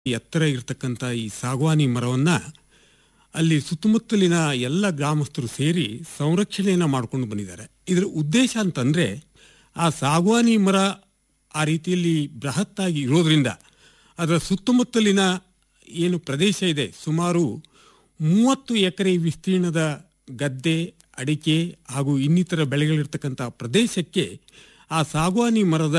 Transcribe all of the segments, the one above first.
ಎತ್ತರ ಇರತಕ್ಕಂಥ ಈ ಸಾಗವಾನಿ ಮರವನ್ನ ಅಲ್ಲಿ ಸುತ್ತಮುತ್ತಲಿನ ಎಲ್ಲ ಗ್ರಾಮಸ್ಥರು ಸೇರಿ ಸಂರಕ್ಷಣೆಯನ್ನ ಮಾಡ್ಕೊಂಡು ಬಂದಿದ್ದಾರೆ ಇದರ ಉದ್ದೇಶ ಅಂತಂದ್ರೆ ಆ ಸಾಗವಾನಿ ಮರ ಆ ರೀತಿಯಲ್ಲಿ ಬೃಹತ್ತಾಗಿ ಇರೋದ್ರಿಂದ ಅದರ ಸುತ್ತಮುತ್ತಲಿನ ಏನು ಪ್ರದೇಶ ಇದೆ ಸುಮಾರು ಮೂವತ್ತು ಎಕರೆ ವಿಸ್ತೀರ್ಣದ ಗದ್ದೆ ಅಡಿಕೆ ಹಾಗೂ ಇನ್ನಿತರ ಬೆಳೆಗಳಿರ್ತಕ್ಕಂಥ ಪ್ರದೇಶಕ್ಕೆ ಆ ಸಾಗವಾನಿ ಮರದ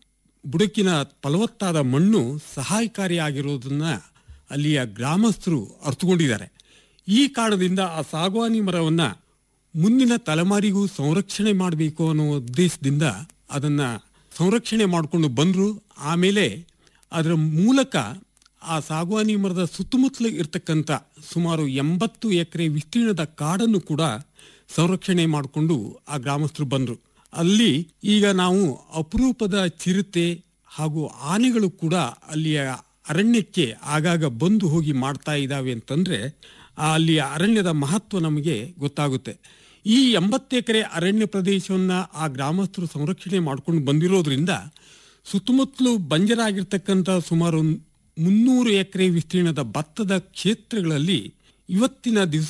ಬುಡಕಿನ ಫಲವತ್ತಾದ ಮಣ್ಣು ಸಹಾಯಕಾರಿಯಾಗಿರೋದನ್ನ ಅಲ್ಲಿಯ ಗ್ರಾಮಸ್ಥರು ಅರ್ಥಕೊಂಡಿದ್ದಾರೆ ಈ ಕಾರಣದಿಂದ ಆ ಸಾಗವಾನಿ ಮರವನ್ನ ಮುಂದಿನ ತಲೆಮಾರಿಗೂ ಸಂರಕ್ಷಣೆ ಮಾಡಬೇಕು ಅನ್ನೋ ಉದ್ದೇಶದಿಂದ ಅದನ್ನ ಸಂರಕ್ಷಣೆ ಮಾಡಿಕೊಂಡು ಬಂದ್ರು ಆಮೇಲೆ ಅದರ ಮೂಲಕ ಆ ಸಾಗವಾನಿ ಮರದ ಸುತ್ತಮುತ್ತಲು ಇರ್ತಕ್ಕಂಥ ಸುಮಾರು ಎಂಬತ್ತು ಎಕರೆ ವಿಸ್ತೀರ್ಣದ ಕಾಡನ್ನು ಕೂಡ ಸಂರಕ್ಷಣೆ ಮಾಡಿಕೊಂಡು ಆ ಗ್ರಾಮಸ್ಥರು ಬಂದರು ಅಲ್ಲಿ ಈಗ ನಾವು ಅಪರೂಪದ ಚಿರತೆ ಹಾಗೂ ಆನೆಗಳು ಕೂಡ ಅಲ್ಲಿಯ ಅರಣ್ಯಕ್ಕೆ ಆಗಾಗ ಬಂದು ಹೋಗಿ ಮಾಡ್ತಾ ಇದ್ದಾವೆ ಅಂತಂದ್ರೆ ಆ ಅಲ್ಲಿಯ ಅರಣ್ಯದ ಮಹತ್ವ ನಮಗೆ ಗೊತ್ತಾಗುತ್ತೆ ಈ ಎಂಬತ್ತು ಎಕರೆ ಅರಣ್ಯ ಪ್ರದೇಶವನ್ನ ಆ ಗ್ರಾಮಸ್ಥರು ಸಂರಕ್ಷಣೆ ಮಾಡ್ಕೊಂಡು ಬಂದಿರೋದ್ರಿಂದ ಸುತ್ತಮುತ್ತಲು ಬಂಜರಾಗಿರ್ತಕ್ಕಂಥ ಸುಮಾರು ಮುನ್ನೂರು ಎಕರೆ ವಿಸ್ತೀರ್ಣದ ಭತ್ತದ ಕ್ಷೇತ್ರಗಳಲ್ಲಿ ಇವತ್ತಿನ ದಿವಸ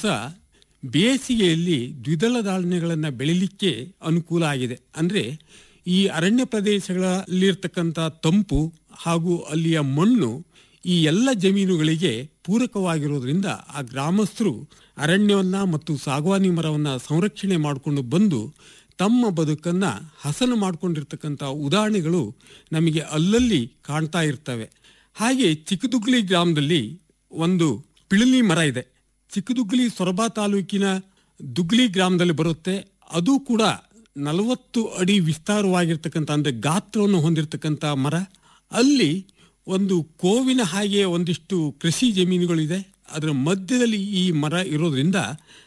ಬೇಸಿಗೆಯಲ್ಲಿ ದ್ವಿದಳ ಧಾನ್ಯಗಳನ್ನು ಬೆಳಿಲಿಕ್ಕೆ ಅನುಕೂಲ ಆಗಿದೆ ಅಂದ್ರೆ ಈ ಅರಣ್ಯ ಪ್ರದೇಶಗಳಲ್ಲಿರ್ತಕ್ಕಂಥ ತಂಪು ಹಾಗೂ ಅಲ್ಲಿಯ ಮಣ್ಣು ಈ ಎಲ್ಲ ಜಮೀನುಗಳಿಗೆ ಪೂರಕವಾಗಿರೋದ್ರಿಂದ ಆ ಗ್ರಾಮಸ್ಥರು ಅರಣ್ಯವನ್ನ ಮತ್ತು ಸಾಗವಾನಿ ಮರವನ್ನ ಸಂರಕ್ಷಣೆ ಮಾಡಿಕೊಂಡು ಬಂದು ತಮ್ಮ ಬದುಕನ್ನ ಹಸನು ಮಾಡಿಕೊಂಡಿರ್ತಕ್ಕಂಥ ಉದಾಹರಣೆಗಳು ನಮಗೆ ಅಲ್ಲಲ್ಲಿ ಕಾಣ್ತಾ ಇರ್ತವೆ ಹಾಗೆ ಚಿಕ್ಕದುಗ್ಲಿ ಗ್ರಾಮದಲ್ಲಿ ಒಂದು ಪಿಳಲಿ ಮರ ಇದೆ ಚಿಕ್ಕದುಗ್ಲಿ ಸೊರಬ ತಾಲೂಕಿನ ದುಗ್ಲಿ ಗ್ರಾಮದಲ್ಲಿ ಬರುತ್ತೆ ಅದು ಕೂಡ ನಲವತ್ತು ಅಡಿ ವಿಸ್ತಾರವಾಗಿರ್ತಕ್ಕಂಥ ಅಂದ್ರೆ ಗಾತ್ರವನ್ನು ಹೊಂದಿರತಕ್ಕಂಥ ಮರ ಅಲ್ಲಿ ಒಂದು ಕೋವಿನ ಹಾಗೆ ಒಂದಿಷ್ಟು ಕೃಷಿ ಜಮೀನುಗಳಿದೆ ಅದರ ಮಧ್ಯದಲ್ಲಿ ಈ ಮರ ಇರೋದ್ರಿಂದ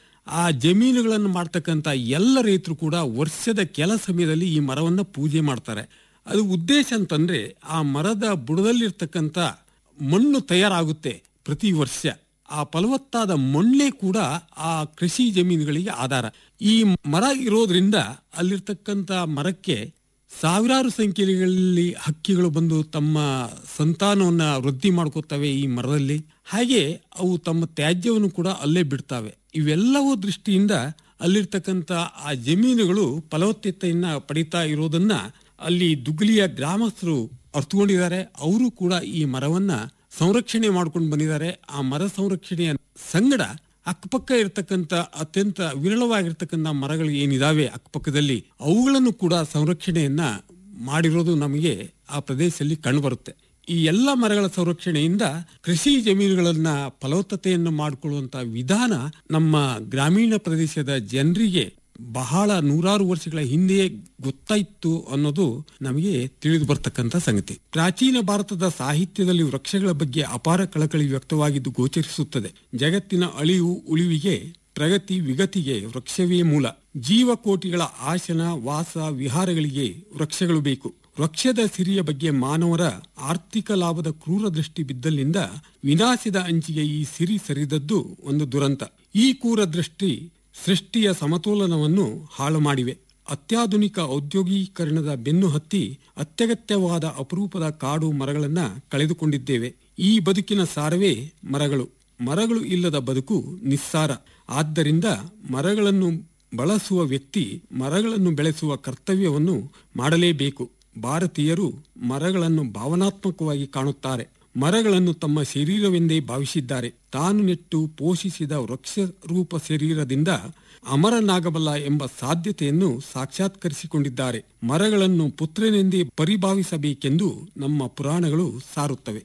ಆ ಜಮೀನುಗಳನ್ನು ಮಾಡ್ತಕ್ಕಂಥ ಎಲ್ಲ ರೈತರು ಕೂಡ ವರ್ಷದ ಕೆಲ ಸಮಯದಲ್ಲಿ ಈ ಮರವನ್ನು ಪೂಜೆ ಮಾಡ್ತಾರೆ ಅದು ಉದ್ದೇಶ ಅಂತಂದ್ರೆ ಆ ಮರದ ಬುಡದಲ್ಲಿರ್ತಕ್ಕಂಥ ಮಣ್ಣು ತಯಾರಾಗುತ್ತೆ ಪ್ರತಿ ವರ್ಷ ಆ ಫಲವತ್ತಾದ ಮಣ್ಣೇ ಕೂಡ ಆ ಕೃಷಿ ಜಮೀನುಗಳಿಗೆ ಆಧಾರ ಈ ಮರ ಇರೋದ್ರಿಂದ ಅಲ್ಲಿರ್ತಕ್ಕಂಥ ಮರಕ್ಕೆ ಸಾವಿರಾರು ಸಂಖ್ಯೆಯಲ್ಲಿ ಹಕ್ಕಿಗಳು ಬಂದು ತಮ್ಮ ಸಂತಾನವನ್ನ ವೃದ್ಧಿ ಮಾಡ್ಕೋತವೆ ಈ ಮರದಲ್ಲಿ ಹಾಗೆ ಅವು ತಮ್ಮ ತ್ಯಾಜ್ಯವನ್ನು ಕೂಡ ಅಲ್ಲೇ ಬಿಡ್ತವೆ ಇವೆಲ್ಲವೂ ದೃಷ್ಟಿಯಿಂದ ಅಲ್ಲಿರ್ತಕ್ಕಂಥ ಆ ಜಮೀನುಗಳು ಫಲವತ್ತತೆಯನ್ನ ಪಡಿತಾ ಇರೋದನ್ನ ಅಲ್ಲಿ ದುಗ್ಲಿಯ ಗ್ರಾಮಸ್ಥರು ಅರ್ಥಕೊಂಡಿದ್ದಾರೆ ಅವರು ಕೂಡ ಈ ಮರವನ್ನ ಸಂರಕ್ಷಣೆ ಮಾಡ್ಕೊಂಡು ಬಂದಿದ್ದಾರೆ ಆ ಮರ ಸಂರಕ್ಷಣೆಯ ಸಂಗಡ ಅಕ್ಕಪಕ್ಕ ಇರತಕ್ಕಂಥ ಅತ್ಯಂತ ವಿರಳವಾಗಿರ್ತಕ್ಕಂಥ ಮರಗಳು ಏನಿದಾವೆ ಅಕ್ಕಪಕ್ಕದಲ್ಲಿ ಅವುಗಳನ್ನು ಕೂಡ ಸಂರಕ್ಷಣೆಯನ್ನ ಮಾಡಿರೋದು ನಮಗೆ ಆ ಪ್ರದೇಶದಲ್ಲಿ ಕಂಡುಬರುತ್ತೆ ಈ ಎಲ್ಲ ಮರಗಳ ಸಂರಕ್ಷಣೆಯಿಂದ ಕೃಷಿ ಜಮೀನುಗಳನ್ನ ಫಲವತ್ತತೆಯನ್ನು ಮಾಡಿಕೊಳ್ಳುವಂತ ವಿಧಾನ ನಮ್ಮ ಗ್ರಾಮೀಣ ಪ್ರದೇಶದ ಜನರಿಗೆ ಬಹಳ ನೂರಾರು ವರ್ಷಗಳ ಹಿಂದೆಯೇ ಗೊತ್ತಾಯಿತು ಅನ್ನೋದು ನಮಗೆ ತಿಳಿದು ಬರ್ತಕ್ಕಂಥ ಸಂಗತಿ ಪ್ರಾಚೀನ ಭಾರತದ ಸಾಹಿತ್ಯದಲ್ಲಿ ವೃಕ್ಷಗಳ ಬಗ್ಗೆ ಅಪಾರ ಕಳಕಳಿ ವ್ಯಕ್ತವಾಗಿದ್ದು ಗೋಚರಿಸುತ್ತದೆ ಜಗತ್ತಿನ ಅಳಿವು ಉಳಿವಿಗೆ ಪ್ರಗತಿ ವಿಗತಿಗೆ ವೃಕ್ಷವೇ ಮೂಲ ಜೀವಕೋಟಿಗಳ ಆಸನ ವಾಸ ವಿಹಾರಗಳಿಗೆ ವೃಕ್ಷಗಳು ಬೇಕು ವೃಕ್ಷದ ಸಿರಿಯ ಬಗ್ಗೆ ಮಾನವರ ಆರ್ಥಿಕ ಲಾಭದ ಕ್ರೂರ ದೃಷ್ಟಿ ಬಿದ್ದಲ್ಲಿಂದ ವಿನಾಶದ ಅಂಚಿಗೆ ಈ ಸಿರಿ ಸರಿದದ್ದು ಒಂದು ದುರಂತ ಈ ಕ್ರೂರ ದೃಷ್ಟಿ ಸೃಷ್ಟಿಯ ಸಮತೋಲನವನ್ನು ಹಾಳು ಮಾಡಿವೆ ಅತ್ಯಾಧುನಿಕ ಔದ್ಯೋಗೀಕರಣದ ಬೆನ್ನು ಹತ್ತಿ ಅತ್ಯಗತ್ಯವಾದ ಅಪರೂಪದ ಕಾಡು ಮರಗಳನ್ನ ಕಳೆದುಕೊಂಡಿದ್ದೇವೆ ಈ ಬದುಕಿನ ಸಾರವೇ ಮರಗಳು ಮರಗಳು ಇಲ್ಲದ ಬದುಕು ನಿಸ್ಸಾರ ಆದ್ದರಿಂದ ಮರಗಳನ್ನು ಬಳಸುವ ವ್ಯಕ್ತಿ ಮರಗಳನ್ನು ಬೆಳೆಸುವ ಕರ್ತವ್ಯವನ್ನು ಮಾಡಲೇಬೇಕು ಭಾರತೀಯರು ಮರಗಳನ್ನು ಭಾವನಾತ್ಮಕವಾಗಿ ಕಾಣುತ್ತಾರೆ ಮರಗಳನ್ನು ತಮ್ಮ ಶರೀರವೆಂದೇ ಭಾವಿಸಿದ್ದಾರೆ ತಾನು ನೆಟ್ಟು ಪೋಷಿಸಿದ ವೃಕ್ಷ ರೂಪ ಶರೀರದಿಂದ ಅಮರನಾಗಬಲ್ಲ ಎಂಬ ಸಾಧ್ಯತೆಯನ್ನು ಸಾಕ್ಷಾತ್ಕರಿಸಿಕೊಂಡಿದ್ದಾರೆ ಮರಗಳನ್ನು ಪುತ್ರನೆಂದೇ ಪರಿಭಾವಿಸಬೇಕೆಂದು ನಮ್ಮ ಪುರಾಣಗಳು ಸಾರುತ್ತವೆ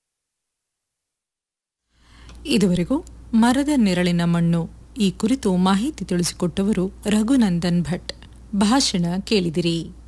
ಇದುವರೆಗೂ ಮರದ ನೆರಳಿನ ಮಣ್ಣು ಈ ಕುರಿತು ಮಾಹಿತಿ ತಿಳಿಸಿಕೊಟ್ಟವರು ರಘುನಂದನ್ ಭಟ್ ಭಾಷಣ ಕೇಳಿದಿರಿ